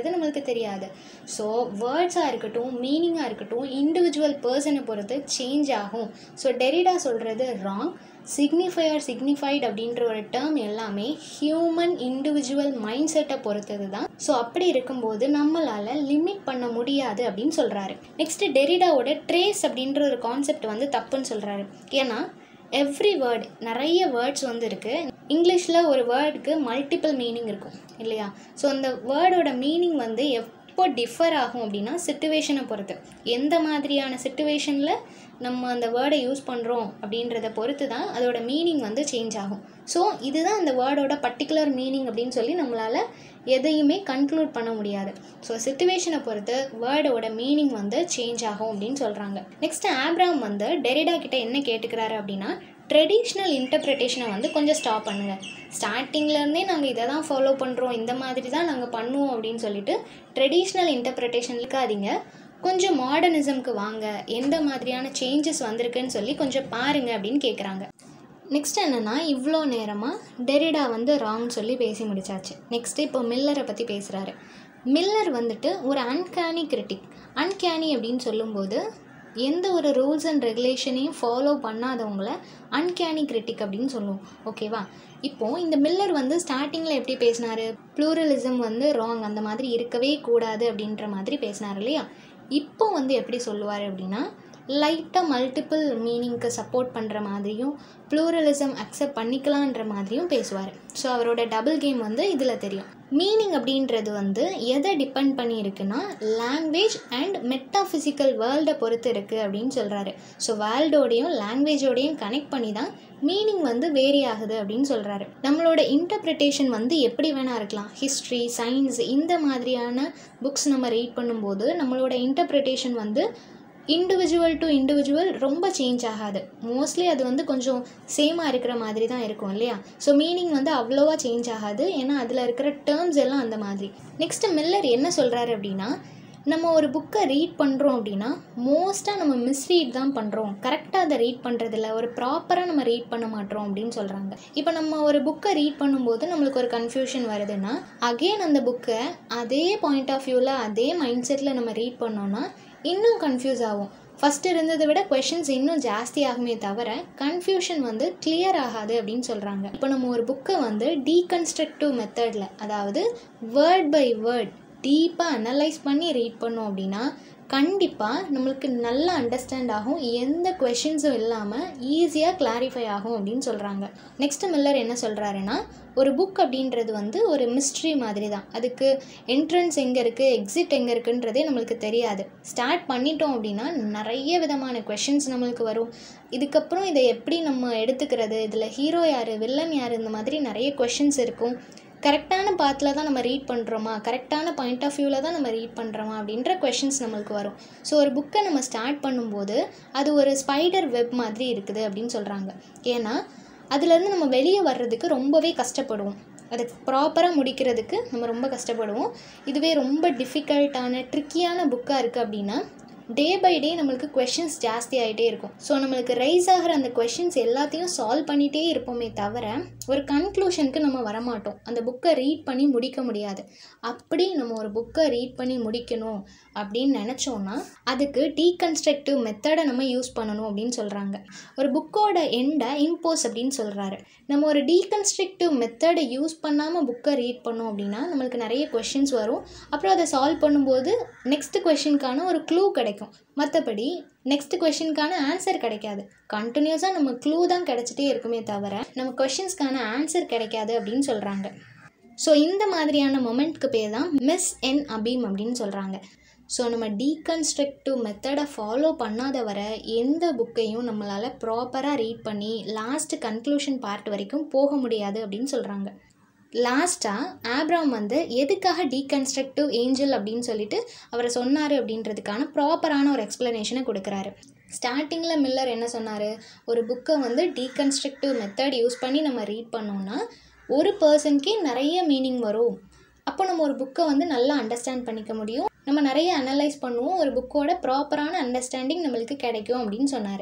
B: தெரியாது ஸோ வேர்ட்ஸாக இருக்கட்டும் மீனிங்காக இருக்கட்டும் இண்டிவிஜுவல் பர்சனை பொறுத்து சேஞ்ச் ஆகும் ஸோ டெரிடா சொல்கிறது ராங் சிக்னிஃபையர் சிக்னிஃபைட் அப்படின்ற ஒரு டேர்ம் எல்லாமே ஹியூமன் இண்டிவிஜுவல் மைண்ட் செட்டை பொறுத்தது தான் ஸோ அப்படி இருக்கும்போது நம்மளால் லிமிட் பண்ண முடியாது அப்படின்னு சொல்கிறாரு நெக்ஸ்ட்டு டெரிடாவோட ட்ரேஸ் அப்படின்ற ஒரு கான்செப்ட் வந்து தப்புன்னு சொல்கிறாரு ஏன்னா எவ்ரி வேர்ட் நிறைய வேர்ட்ஸ் வந்து இருக்குது இங்கிலீஷில் ஒரு வேர்டுக்கு மல்டிபிள் மீனிங் இருக்கும் இல்லையா ஸோ அந்த வேர்டோட மீனிங் வந்து எப்போ டிஃபர் ஆகும் அப்படின்னா சுச்சுவேஷனை பொறுத்து எந்த மாதிரியான சுச்சுவேஷனில் நம்ம அந்த வேர்டை யூஸ் பண்ணுறோம் அப்படின்றத பொறுத்து தான் அதோட மீனிங் வந்து சேஞ்ச் ஆகும் ஸோ இதுதான் அந்த வேர்டோட பர்டிகுலர் மீனிங் அப்படின்னு சொல்லி நம்மளால் எதையுமே கன்க்ளூட் பண்ண முடியாது ஸோ சுச்சுவேஷனை பொறுத்து வேர்டோட மீனிங் வந்து சேஞ்ச் ஆகும் அப்படின்னு சொல்கிறாங்க நெக்ஸ்ட் ஆப்ராம் வந்து டெரிடா கிட்ட என்ன கேட்டுக்கிறாரு அப்படின்னா ட்ரெடிஷ்னல் இன்டர்பிரிட்டேஷனை வந்து கொஞ்சம் ஸ்டாப் பண்ணுங்கள் ஸ்டார்டிங்லேருந்தே நாங்கள் இதை தான் ஃபாலோ பண்ணுறோம் இந்த மாதிரி தான் நாங்கள் பண்ணுவோம் அப்படின்னு சொல்லிட்டு ட்ரெடிஷ்னல் இன்டர்பிரிட்டேஷன் இருக்காதீங்க கொஞ்சம் மாடர்னிசம்க்கு வாங்க எந்த மாதிரியான சேஞ்சஸ் வந்திருக்குன்னு சொல்லி கொஞ்சம் பாருங்க அப்படின்னு கேட்குறாங்க நெக்ஸ்ட் என்னென்னா இவ்வளோ நேரமாக டெரிடா வந்து ராங் சொல்லி பேசி முடிச்சாச்சு நெக்ஸ்ட்டு இப்போ மில்லரை பற்றி பேசுகிறாரு மில்லர் வந்துட்டு ஒரு அன்கேனி கிரிட்டிக் அன்கேனி அப்படின்னு சொல்லும்போது எந்த ஒரு ரூல்ஸ் அண்ட் ரெகுலேஷனையும் ஃபாலோ பண்ணாதவங்கள அன்கேனி கிரிட்டிக் அப்படின்னு சொல்லுவோம் ஓகேவா இப்போது இந்த மில்லர் வந்து ஸ்டார்டிங்கில் எப்படி பேசினாரு ப்ளூரலிசம் வந்து ராங் அந்த மாதிரி இருக்கவே கூடாது அப்படின்ற மாதிரி பேசினார் இல்லையா இப்போ வந்து எப்படி சொல்லுவார் அப்படின்னா லைட்டாக மல்டிபிள் மீனிங்க்கு சப்போர்ட் பண்ணுற மாதிரியும் ப்ளூரலிசம் அக்செப்ட் பண்ணிக்கலான்ற மாதிரியும் பேசுவார் ஸோ அவரோட டபுள் கேம் வந்து இதில் தெரியும் மீனிங் அப்படின்றது வந்து எதை டிபெண்ட் பண்ணி இருக்குன்னா லாங்குவேஜ் அண்ட் மெட்டாஃபிசிக்கல் வேர்ல்டை பொறுத்து இருக்குது அப்படின்னு சொல்கிறாரு ஸோ வேர்ல்டோடையும் லாங்குவேஜோடையும் கனெக்ட் பண்ணி தான் மீனிங் வந்து வேரி ஆகுது அப்படின்னு சொல்கிறாரு நம்மளோட இன்டர்பிரிட்டேஷன் வந்து எப்படி வேணால் இருக்கலாம் ஹிஸ்ட்ரி சயின்ஸ் இந்த மாதிரியான புக்ஸ் நம்ம ரீட் பண்ணும்போது நம்மளோட இன்டர்பிரிட்டேஷன் வந்து இண்டிவிஜுவல் டு இண்டிவிஜுவல் ரொம்ப சேஞ்ச் ஆகாது மோஸ்ட்லி அது வந்து கொஞ்சம் சேமாக இருக்கிற மாதிரி தான் இருக்கும் இல்லையா ஸோ மீனிங் வந்து அவ்வளோவா சேஞ்ச் ஆகாது ஏன்னா அதில் இருக்கிற டேர்ம்ஸ் எல்லாம் அந்த மாதிரி நெக்ஸ்ட்டு மில்லர் என்ன சொல்கிறாரு அப்படின்னா நம்ம ஒரு புக்கை ரீட் பண்ணுறோம் அப்படின்னா மோஸ்ட்டாக நம்ம மிஸ்ரீட் தான் பண்ணுறோம் கரெக்டாக அதை ரீட் பண்ணுறதில்ல ஒரு ப்ராப்பராக நம்ம ரீட் பண்ண மாட்டோம் அப்படின்னு சொல்கிறாங்க இப்போ நம்ம ஒரு புக்கை ரீட் பண்ணும்போது நம்மளுக்கு ஒரு கன்ஃபியூஷன் வருதுன்னா அகெயின் அந்த புக்கை அதே பாயிண்ட் ஆஃப் வியூவில் அதே மைண்ட் செட்டில் நம்ம ரீட் பண்ணோன்னா இன்னும் கன்ஃபியூஸ் ஆகும் ஃபஸ்ட்டு இருந்ததை விட கொஷின்ஸ் இன்னும் ஜாஸ்தி ஆகுமே தவிர கன்ஃபியூஷன் வந்து கிளியர் ஆகாது அப்படின்னு சொல்கிறாங்க இப்போ நம்ம ஒரு புக்கை வந்து டீகன்ஸ்ட்ரக்டிவ் மெத்தடில் அதாவது வேர்ட் பை வேர்ட் டீப்பாக அனலைஸ் பண்ணி ரீட் பண்ணோம் அப்படின்னா கண்டிப்பாக நம்மளுக்கு நல்லா அண்டர்ஸ்டாண்ட் ஆகும் எந்த கொஷின்ஸும் இல்லாமல் ஈஸியாக கிளாரிஃபை ஆகும் அப்படின்னு சொல்கிறாங்க நெக்ஸ்ட் மில்லர் என்ன சொல்கிறாருன்னா ஒரு புக் அப்படின்றது வந்து ஒரு மிஸ்ட்ரி மாதிரி தான் அதுக்கு என்ட்ரன்ஸ் எங்கே இருக்குது எக்ஸிட் எங்கே இருக்குன்றதே நம்மளுக்கு தெரியாது ஸ்டார்ட் பண்ணிட்டோம் அப்படின்னா நிறைய விதமான கொஷின்ஸ் நம்மளுக்கு வரும் இதுக்கப்புறம் இதை எப்படி நம்ம எடுத்துக்கிறது இதில் ஹீரோ யார் வில்லன் யார் இந்த மாதிரி நிறைய கொஷின்ஸ் இருக்கும் கரெக்டான பாத்தில் தான் நம்ம ரீட் பண்ணுறோமா கரெக்டான பாயிண்ட் ஆஃப் வியூவில் தான் நம்ம ரீட் பண்ணுறோமா அப்படின்ற கொஷின்ஸ் நம்மளுக்கு வரும் ஸோ ஒரு புக்கை நம்ம ஸ்டார்ட் பண்ணும்போது அது ஒரு ஸ்பைடர் வெப் மாதிரி இருக்குது அப்படின்னு சொல்கிறாங்க ஏன்னா அதுலேருந்து நம்ம வெளியே வர்றதுக்கு ரொம்பவே கஷ்டப்படுவோம் அதை ப்ராப்பராக முடிக்கிறதுக்கு நம்ம ரொம்ப கஷ்டப்படுவோம் இதுவே ரொம்ப டிஃபிகல்ட்டான ட்ரிக்கியான புக்காக இருக்குது அப்படின்னா டே பை டே நம்மளுக்கு கொஷின்ஸ் ஜாஸ்தி ஆகிட்டே இருக்கும் ஸோ நம்மளுக்கு ரைஸ் ஆகிற அந்த கொஷின்ஸ் எல்லாத்தையும் சால்வ் பண்ணிகிட்டே இருப்போமே தவிர ஒரு கன்க்ளூஷனுக்கு நம்ம வரமாட்டோம் அந்த புக்கை ரீட் பண்ணி முடிக்க முடியாது அப்படி நம்ம ஒரு புக்கை ரீட் பண்ணி முடிக்கணும் அப்படின்னு நினச்சோன்னா அதுக்கு டீகன்ஸ்ட்ரக்டிவ் மெத்தடை நம்ம யூஸ் பண்ணணும் அப்படின்னு சொல்கிறாங்க ஒரு புக்கோட எண்டை இம்போஸ் அப்படின்னு சொல்கிறாரு நம்ம ஒரு டீகன்ஸ்ட்ரக்டிவ் மெத்தடை யூஸ் பண்ணாமல் புக்கை ரீட் பண்ணோம் அப்படின்னா நம்மளுக்கு நிறைய கொஷின்ஸ் வரும் அப்புறம் அதை சால்வ் பண்ணும்போது நெக்ஸ்ட் கொஷினுக்கான ஒரு க்ளூ கிடைக்கும் மற்றபடி நெக்ஸ்ட் கொஷினுக்கான ஆன்சர் கிடைக்காது கண்டினியூஸாக நம்ம க்ளூ தான் கிடச்சிட்டே இருக்குமே தவிர நம்ம கொஷின்ஸ்க்கான ஆன்சர் கிடைக்காது அப்படின்னு சொல்கிறாங்க ஸோ இந்த மாதிரியான மொமெண்ட்க்கு பேர் தான் மிஸ் என் அபீம் அப்படின்னு சொல்கிறாங்க ஸோ நம்ம டீகன்ஸ்ட்ரக்டிவ் மெத்தடை ஃபாலோ பண்ணாத வர எந்த புக்கையும் நம்மளால் ப்ராப்பராக ரீட் பண்ணி லாஸ்ட் கன்க்ளூஷன் பார்ட் வரைக்கும் போக முடியாது அப்படின்னு சொல்கிறாங்க லாஸ்ட்டாக ஆப்ராம் வந்து எதுக்காக டீகன்ஸ்ட்ரக்டிவ் ஏஞ்சல் அப்படின்னு சொல்லிட்டு அவரை சொன்னார் அப்படின்றதுக்கான ப்ராப்பரான ஒரு எக்ஸ்ப்ளனேஷனை கொடுக்குறாரு ஸ்டார்டிங்கில் மில்லர் என்ன சொன்னார் ஒரு புக்கை வந்து டீகன்ஸ்ட்ரக்டிவ் மெத்தட் யூஸ் பண்ணி நம்ம ரீட் பண்ணோம்னா ஒரு பர்சனுக்கே நிறைய மீனிங் வரும் அப்போ நம்ம ஒரு புக்கை வந்து நல்லா அண்டர்ஸ்டாண்ட் பண்ணிக்க முடியும் நம்ம நிறைய அனலைஸ் பண்ணுவோம் ஒரு புக்கோட ப்ராப்பரான அண்டர்ஸ்டாண்டிங் நம்மளுக்கு கிடைக்கும் அப்படின்னு சொன்னார்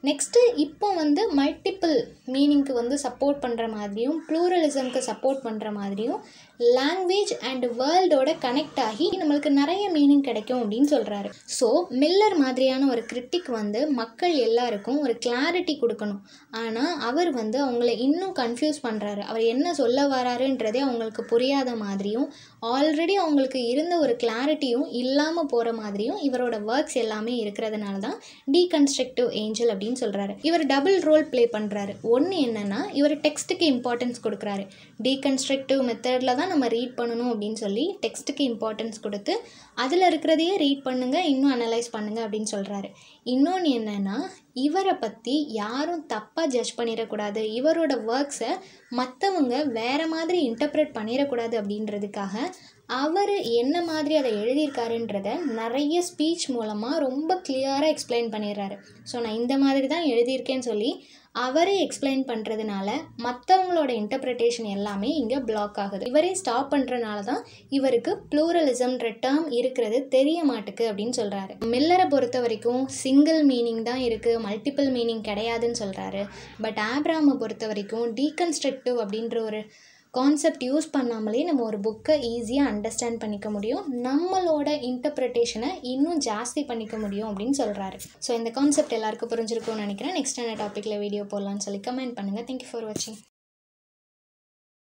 B: நெக்ஸ்ட்டு இப்போ வந்து மல்டிபிள் மீனிங்க்கு வந்து சப்போர்ட் பண்ணுற மாதிரியும் ப்ளூரலிசம்க்கு சப்போர்ட் பண்ணுற மாதிரியும் லாங்குவேஜ் அண்ட் வேர்ல்டோட கனெக்ட் ஆகி நம்மளுக்கு நிறைய மீனிங் கிடைக்கும் அப்படின்னு சொல்கிறாரு ஸோ மில்லர் மாதிரியான ஒரு கிரிட்டிக் வந்து மக்கள் எல்லாருக்கும் ஒரு கிளாரிட்டி கொடுக்கணும் ஆனால் அவர் வந்து அவங்கள இன்னும் கன்ஃபியூஸ் பண்ணுறாரு அவர் என்ன சொல்ல வராருன்றதே அவங்களுக்கு புரியாத மாதிரியும் ஆல்ரெடி அவங்களுக்கு இருந்த ஒரு கிளாரிட்டியும் இல்லாமல் போகிற மாதிரியும் இவரோட ஒர்க்ஸ் எல்லாமே இருக்கிறதுனால தான் டீகன்ஸ்ட்ரக்டிவ் ஏஞ்சல் அப்படின்னு சொல்கிறாரு இவர் டபுள் ரோல் ப்ளே பண்ணுறாரு ஒன்று என்னென்னா இவர் டெக்ஸ்ட்டுக்கு இம்பார்ட்டன்ஸ் கொடுக்குறாரு டீகன்ஸ்ட்ரக்டிவ் மெத்தடில் தான் நம்ம ரீட் பண்ணணும் அப்படின்னு சொல்லி டெக்ஸ்ட்டுக்கு இம்பார்ட்டன்ஸ் கொடுத்து அதில் இருக்கிறதையே ரீட் பண்ணுங்கள் இன்னும் அனலைஸ் பண்ணுங்கள் அப்படின்னு சொல்கிறாரு இன்னொன்று என்னென்னா இவரை பற்றி யாரும் தப்பாக ஜட்ஜ் பண்ணிடக்கூடாது இவரோட ஒர்க்ஸை மற்றவங்க வேறு மாதிரி இன்டர்ப்ரெட் பண்ணிடக்கூடாது அப்படின்றதுக்காக அவர் என்ன மாதிரி அதை எழுதியிருக்காருன்றத நிறைய ஸ்பீச் மூலமாக ரொம்ப கிளியராக எக்ஸ்பிளைன் பண்ணிடுறாரு ஸோ நான் இந்த மாதிரி தான் எழுதியிருக்கேன்னு சொல்லி அவரே எக்ஸ்பிளைன் பண்ணுறதுனால மற்றவங்களோட இன்டர்பிரிட்டேஷன் எல்லாமே இங்கே பிளாக் ஆகுது இவரே ஸ்டாப் பண்ணுறனால தான் இவருக்கு ப்ளூரலிசம்ன்ற டேர்ம் இருக்கிறது தெரிய மாட்டுக்கு அப்படின்னு சொல்கிறாரு மில்லரை பொறுத்த வரைக்கும் சிங்கிள் மீனிங் தான் இருக்குது மல்டிபிள் மீனிங் கிடையாதுன்னு சொல்கிறாரு பட் ஆப்ராமை பொறுத்த வரைக்கும் டீகன்ஸ்ட்ரக்டிவ் அப்படின்ற ஒரு கான்செப்ட் யூஸ் பண்ணாமலே நம்ம ஒரு புக்கை ஈஸியாக அண்டர்ஸ்டாண்ட் பண்ணிக்க முடியும் நம்மளோட இன்டர்ப்ரிட்டேஷனை இன்னும் ஜாஸ்தி பண்ணிக்க முடியும் அப்படின்னு சொல்கிறாரு ஸோ இந்த கான்செப்ட் எல்லாருக்கும் புரிஞ்சிருக்கும்னு நினைக்கிறேன் நெக்ஸ்ட் என்ன டாப்பிக்கில் வீடியோ போடலான்னு சொல்லி கமெண்ட் பண்ணுங்கள் தேங்க்யூ ஃபார் வாட்சிங்